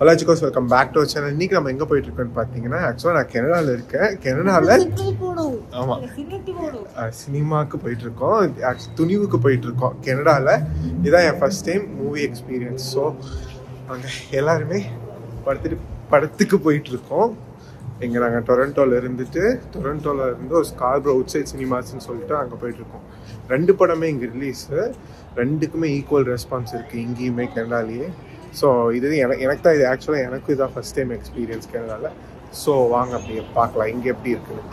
அலாச்சிகோஸ் welcome back to channel இன்னைக்கு நம்ம எங்கே போயிட்டு இருக்கோம்னு பார்த்தீங்கன்னா ஆக்சுவலாக நான் கனடாவில் இருக்கேன் கனடாவில் ஆமாம் சினிமாவுக்கு போயிட்டு இருக்கோம் Actu- துணிவுக்கு போயிட்டு இருக்கோம் கனடாவில் இதான் என் first time movie experience so அங்கே எல்லாருமே படத்துட்டு படத்துக்கு போயிட்டு இருக்கோம் இங்கே நாங்கள் டொரண்டோவில் இருந்துட்டு டொரண்டோவில் இருந்து ஒரு ஸ்கார்ப்ரோ அவுட் சைட் சினிமாஸ்ன்னு சொல்லிட்டு அங்கே போயிட்டு இருக்கோம் ரெண்டு படமே இங்கே ரிலீஸு ரெண்டுக்குமே ஈக்குவல் ரெஸ்பான்ஸ் இருக்குது இங்கேயுமே கனடாலேயே ஸோ இது எனக்கு எனக்கு தான் இது ஆக்சுவலாக எனக்கு இதான் ஃபர்ஸ்ட் டைம் எக்ஸ்பீரியன்ஸ் கனடாவில் ஸோ வாங்க அப்படியே பார்க்கலாம் இங்கே எப்படி இருக்குன்னு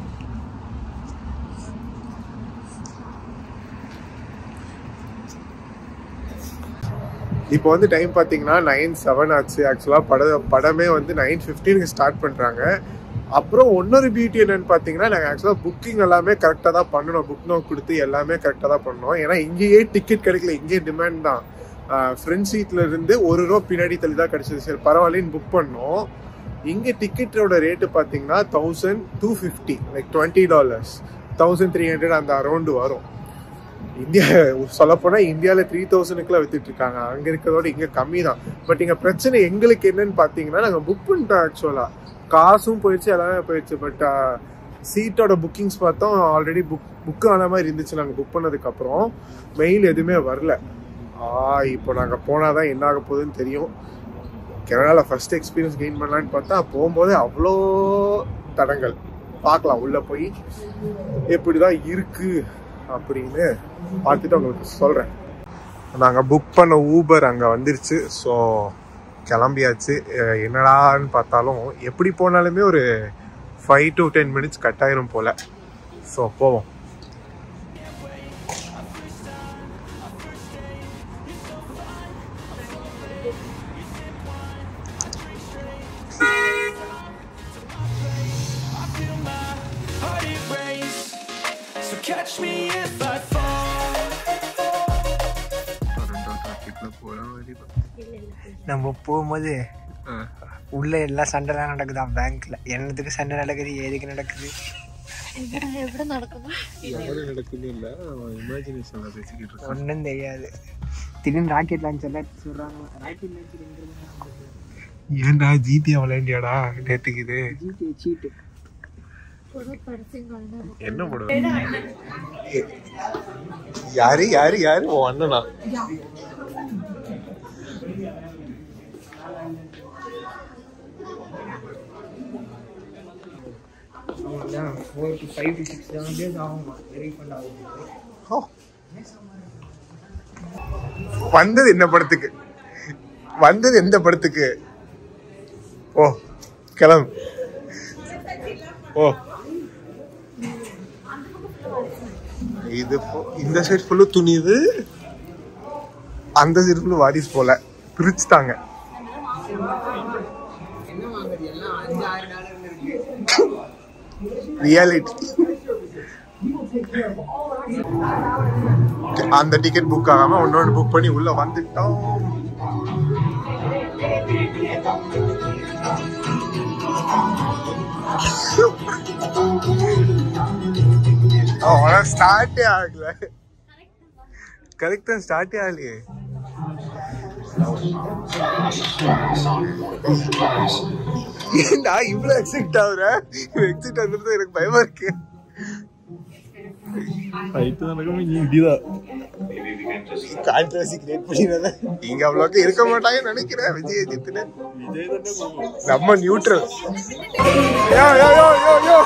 இப்போ வந்து டைம் பார்த்தீங்கன்னா நைன் செவன் ஆச்சு ஆக்சுவலாக பட படமே வந்து நைன் ஃபிஃப்டீனுக்கு ஸ்டார்ட் பண்ணுறாங்க அப்புறம் இன்னொரு பியூட்டி என்னன்னு பார்த்தீங்கன்னா நாங்கள் ஆக்சுவலாக புக்கிங் எல்லாமே கரெக்டாக தான் பண்ணணும் புக் நோ கொடுத்து எல்லாமே கரெக்டாக தான் பண்ணோம் ஏன்னா இங்கேயே டிக்கெட் கிடைக்கல இங்கேயே டிமாண்ட் தான் ஃப்ரண்ட் சீட்ல இருந்து ஒரு ரூபா பின்னாடி தள்ளி தான் கிடைச்சது சரி பரவாயில்லன்னு புக் பண்ணோம் இங்கே டிக்கெட்டோட ரேட்டு பார்த்தீங்கன்னா thousand two fifty like twenty dollars thousand three hundred அந்த அரௌண்டு வரும் இந்தியா சொல்லப்போனால் இந்தியாவில் த்ரீ தௌசண்ட்க்குலாம் வித்துட்டு இருக்காங்க அங்கே இருக்கிறதோட இங்கே கம்மி தான் பட் இங்கே பிரச்சனை எங்களுக்கு என்னன்னு பார்த்தீங்கன்னா நாங்கள் புக் பண்ணிட்டோம் ஆக்சுவலாக காசும் போயிடுச்சு எல்லாமே போயிடுச்சு பட் சீட்டோட புக்கிங்ஸ் பார்த்தோம் ஆல்ரெடி புக் புக் ஆன மாதிரி இருந்துச்சு நாங்கள் புக் பண்ணதுக்கப்புறம் மெயில் எதுவுமே வரல ஆ இப்போ நாங்கள் போனால் தான் என்ன ஆக போகுதுன்னு தெரியும் கனடாவில் ஃபர்ஸ்ட் எக்ஸ்பீரியன்ஸ் கெயின் பண்ணலான்னு பார்த்தா போகும்போது அவ்வளோ தடங்கள் பார்க்கலாம் உள்ளே போய் எப்படி தான் இருக்கு அப்படின்னு பார்த்துட்டு உங்களுக்கு சொல்கிறேன் நாங்கள் புக் பண்ண ஊபர் அங்கே வந்துருச்சு ஸோ கிளம்பியாச்சு அஹ் என்னடான்னு பார்த்தாலும் எப்படி போனாலுமே ஒரு five to ten minutes cut ஆயிரும் போல் ஸோ போவோம் heart erase. So catch me if I fall. நம்ம போகும்போது உள்ள எல்லாம் சண்டைலாம் நடக்குதா பேங்க்ல என்னத்துக்கு சண்டை நடக்குது எதுக்கு நடக்குது എവിടെ നടക്കുന്നു நடக்குது இல்லை இமேஜினேஷனில் பேசிக்கிட்டு இருக்கோம் ஒன்றும் தெரியாது திடீர்னு ராக்கெட் லான்ச் எல்லாம் சொல்றாங்க ராக்கெட் லான்ச் ஏன்டா ஜிடிஏ விளையாண்டியாடா நேற்றுக்கு இது ஜிடி சீட்டு കുറെ പരസ്യങ്ങളുടെ என்ன படம் யாரு யாரு யாரு உன் அண்ணனா four to five to six seven days ஆகுமா ரீஃபண்ட் ஆகும் ஓ. வந்தது என்ன படத்துக்கு வந்தது எந்த படத்துக்கு ஓ கிளம்பு ஓ இது போ- இந்த சைடு ஃபுல்லு துணிது அந்த சைடு ஃபுல்லு வாரிஸ் போல பிரிச்சுட்டாங்க என்ன வாங்குறது எல்லாம் அஞ்சு ஆறு டாலர்ல இருக்கு ரியாலிட்டி அந்த டிக்கெட் புக் ஆகாம ஒன்னொன்று புக் பண்ணி உள்ள வந்துட்டோம் அவனா ஸ்டார்ட்டே ஆகல கரெக்டா ஸ்டார்ட்டே ஆகலையே ஏன்டா இவ்வளவு எக்ஸைட் ஆகுற எக்ஸைட் வந்துட்டு எனக்கு பயமா இருக்கு கான்ட்ரவர்சி கிரியேட் பண்ணிடுறேன் இங்க அவ்வளோக்கு இருக்க மாட்டாங்கன்னு நினைக்கிறேன் விஜய் அஜித்னு நம்ம நியூட்ரல் யோ யோ யோ யோ யோ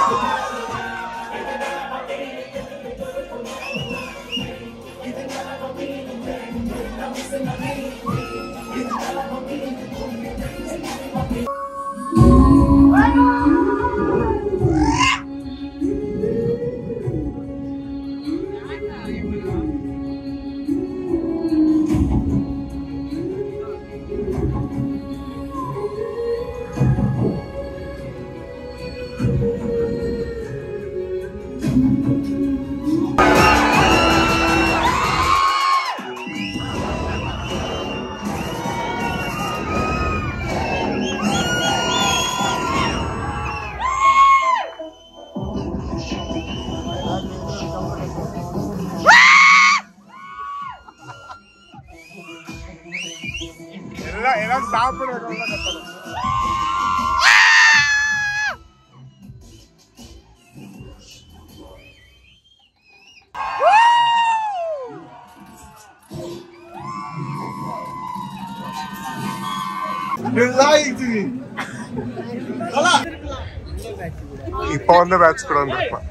இப்போ வந்த பேட்ச் கூட வந்திருப்பான்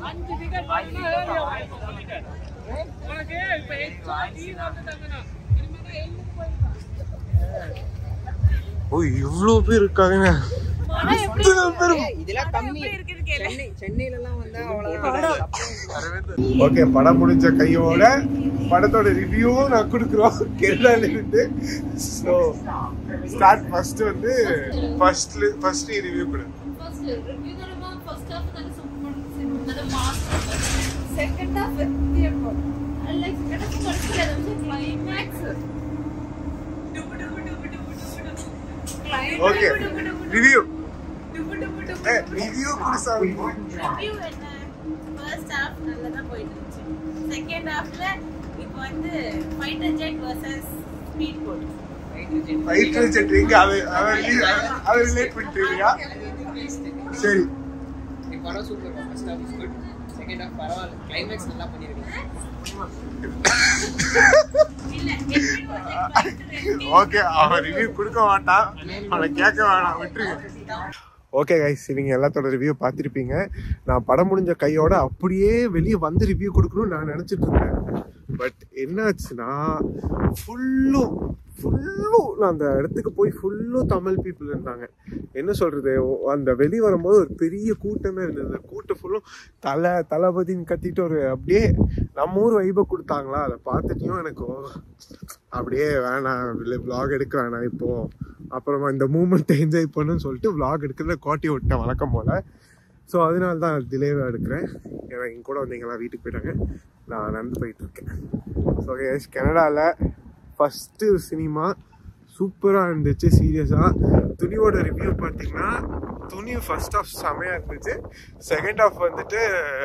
ஓ இவ்வளோ பேர் இருக்காங்க இத்தனை பேர் இதெல்லாம் கம்மி சென்னை சென்னையில எல்லாம் வந்தா அவ்வளவு ஓகே படம் முடிஞ்ச கையோட படத்தோட ரிவ்யூவும் நான் கொடுக்குறோம் கேரளால இருந்து ஸோ ஸ்டார்ட் ஃபர்ஸ்ட் வந்து ஃபர்ஸ்ட் ஃபர்ஸ்ட் ரிவ்யூ கொடு ഫസ്റ്റ് റിവ്യൂ പറയുമ്പോ ഫസ്റ്റ് ഹാഫ് നല്ല സൂപ്പർ നല്ല മാസ് സെക്കൻഡ് ഹാഫ് എത്തിയപ്പോ അല്ല സെക്കൻഡ് ഹാഫ് കുഴപ്പമില്ല പക്ഷെ ക്ലൈമാക്സ് ஓகே ரிவ்யூ ரிவ்யூ கொடு சார் ரிவ்யூ என்ன ஃபர்ஸ்ட் ஹாஃப் நல்லா தான் போயிட்டு இருந்துச்சு செகண்ட் ஹாஃப்ல இப்போ வந்து fighter jet versus speed boat fighter செட்ரிங்க அவ அவ அவ ரிலேட் பண்ணிட்டுறியா சரி படம் super first half is good second half பரவாயில்ல கிளைமேக்ஸ் நல்லா பண்ணிருக்கீங்க இல்ல எப்படி போச்சு ஓகே அவன் ரிவ்யூ கொடுக்க மாட்டான் அவனை கேட்க வேணாம் விட்டுருங்க ஓகே கைஸ் இவங்க எல்லாத்தோட ரிவ்யூ பார்த்துருப்பீங்க நான் படம் முடிஞ்ச கையோட அப்படியே வெளியே வந்து ரிவ்யூ கொடுக்கணும்னு நான் நினச்சிட்டு இருந்தேன் பட் என்னாச்சுன்னா ஃபுல்லும் ஃபுல்லும் நான் அந்த இடத்துக்கு போய் ஃபுல்லும் தமிழ் பீப்புள் இருந்தாங்க என்ன சொல்றது ஓ- அந்த வெளியே வரும்போது ஒரு பெரிய கூட்டமே இருந்தது கூட்டம் ஃபுல்லும் தலை தளபதின்னு கத்திட்டு ஒரு அப்படியே நம்ம ஊர் வைபை கொடுத்தாங்களா அதை பார்த்துட்டியும் எனக்கு ஓ- அப்படியே வேணாம் விளாக் எடுக்க வேணாம் இப்போ அப்புறமா இந்த மூமெண்ட்டை என்ஜாய் பண்ணுன்னு சொல்லிட்டு விளாக் எடுக்கிறத கோட்டி விட்டேன் வழக்கம் போல் ஸோ அதனால தான் டிலேவாக எடுக்கிறேன் ஏன்னா எங்க கூட வந்தீங்களா வீட்டுக்கு போயிட்டாங்க நான் நடந்து போயிட்டு இருக்கேன் ஸோ எஸ் கனடாவில் ஃபஸ்ட்டு சினிமா சூப்பராக இருந்துச்சு சீரியஸாக துணியோட ரிவ்யூ பார்த்தீங்கன்னா துணி ஃபர்ஸ்ட் ஆஃப் செமையாக இருந்துச்சு செகண்ட் ஆஃப் வந்துட்டு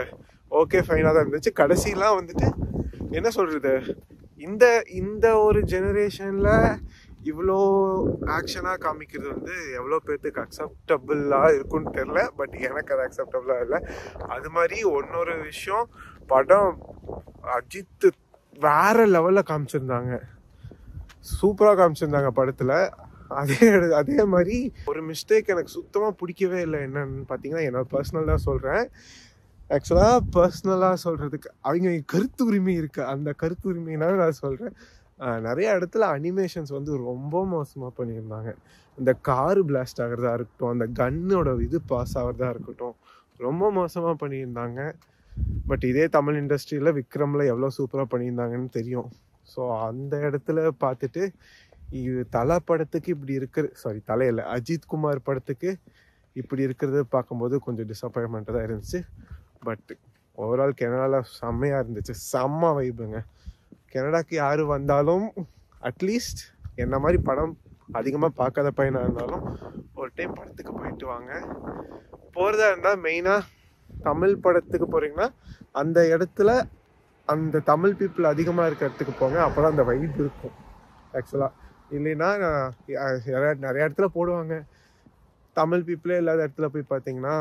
ஓகே ஃபைனாக தான் இருந்துச்சு கடைசிலாம் வந்துட்டு என்ன சொல்கிறது இந்த இந்த ஒரு ஜெனரேஷனில் இவ்வளோ ஆக்ஷனாக காமிக்கிறது வந்து எவ்வளோ பேர்த்துக்கு அக்செப்டபுளாக இருக்கும்னு தெரில பட் எனக்கு அது அக்செப்டபுளாக இல்லை அது மாதிரி இன்னொரு விஷயம் படம் அஜித் வேற லெவலில் காமிச்சிருந்தாங்க சூப்பராக காமிச்சிருந்தாங்க படத்தில் அதே அதே மாதிரி ஒரு மிஸ்டேக் எனக்கு சுத்தமாக பிடிக்கவே இல்லை என்னன்னு பார்த்தீங்கன்னா என்னோட பர்சனல் தான் சொல்கிறேன் ஆக்சுவலாக பர்சனலாக சொல்கிறதுக்கு அவங்க கருத்து உரிமை இருக்குது அந்த கருத்து உரிமையினால நான் சொல்கிறேன் நிறைய இடத்துல அனிமேஷன்ஸ் வந்து ரொம்ப மோசமாக பண்ணியிருந்தாங்க இந்த காரு பிளாஸ்ட் ஆகிறதா இருக்கட்டும் அந்த கன்னோட இது பாஸ் ஆகிறதா இருக்கட்டும் ரொம்ப மோசமாக பண்ணியிருந்தாங்க பட் இதே தமிழ் இண்டஸ்ட்ரியில் விக்ரமில் எவ்வளோ சூப்பராக பண்ணியிருந்தாங்கன்னு தெரியும் ஸோ அந்த இடத்துல பார்த்துட்டு இது தலை படத்துக்கு இப்படி இருக்கிற சாரி தலையில் அஜித் குமார் படத்துக்கு இப்படி இருக்கிறது பார்க்கும்போது கொஞ்சம் டிசப்பாயின்மெண்ட்டாக தான் இருந்துச்சு பட் ஓவரால் கனடாவில் செம்மையாக இருந்துச்சு செம்ம வைப்புங்க கனடாக்கு யார் வந்தாலும் அட்லீஸ்ட் என்ன மாதிரி படம் அதிகமாக பார்க்காத பையனாக இருந்தாலும் ஒரு டைம் படத்துக்கு போயிட்டு வாங்க போகிறதா இருந்தால் மெயினாக தமிழ் படத்துக்கு போகிறீங்கன்னா அந்த இடத்துல அந்த தமிழ் பீப்புள் அதிகமாக இருக்க இடத்துக்கு போங்க அப்போ தான் அந்த வைப் இருக்கும் ஆக்சுவலாக இல்லைன்னா நான் யா- நிறைய நிறைய இடத்துல போடுவாங்க தமிழ் பீப்புளே இல்லாத இடத்துல போய் பார்த்தீங்கன்னா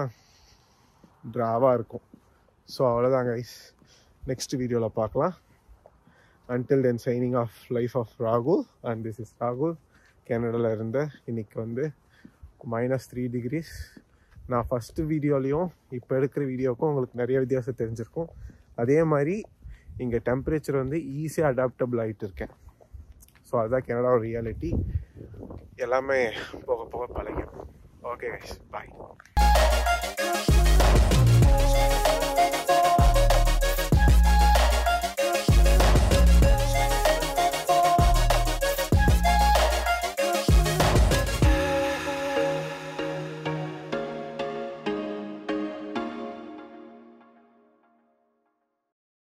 ட்ராவாக இருக்கும் ஸோ அவ்வளோதான் கைஸ் நெக்ஸ்ட் வீடியோவில் பார்க்கலாம் until then signing off life of ராகுல் அண்ட் திஸ் இஸ் ராகுல் கனடாவில் இருந்த இன்னைக்கு வந்து மைனஸ் த்ரீ டிகிரிஸ் நான் ஃபஸ்ட்டு வீடியோலையும் இப்போ எடுக்கிற வீடியோவுக்கும் உங்களுக்கு நிறைய வித்தியாசம் தெரிஞ்சிருக்கும் அதே மாதிரி இங்கே டெம்பரேச்சர் வந்து ஈஸியாக அடாப்டபிள் ஆகிட்டு இருக்கேன் ஸோ அதுதான் கனடாவோட ரியாலிட்டி எல்லாமே போக போக பழகிடும் ஓகே பாய்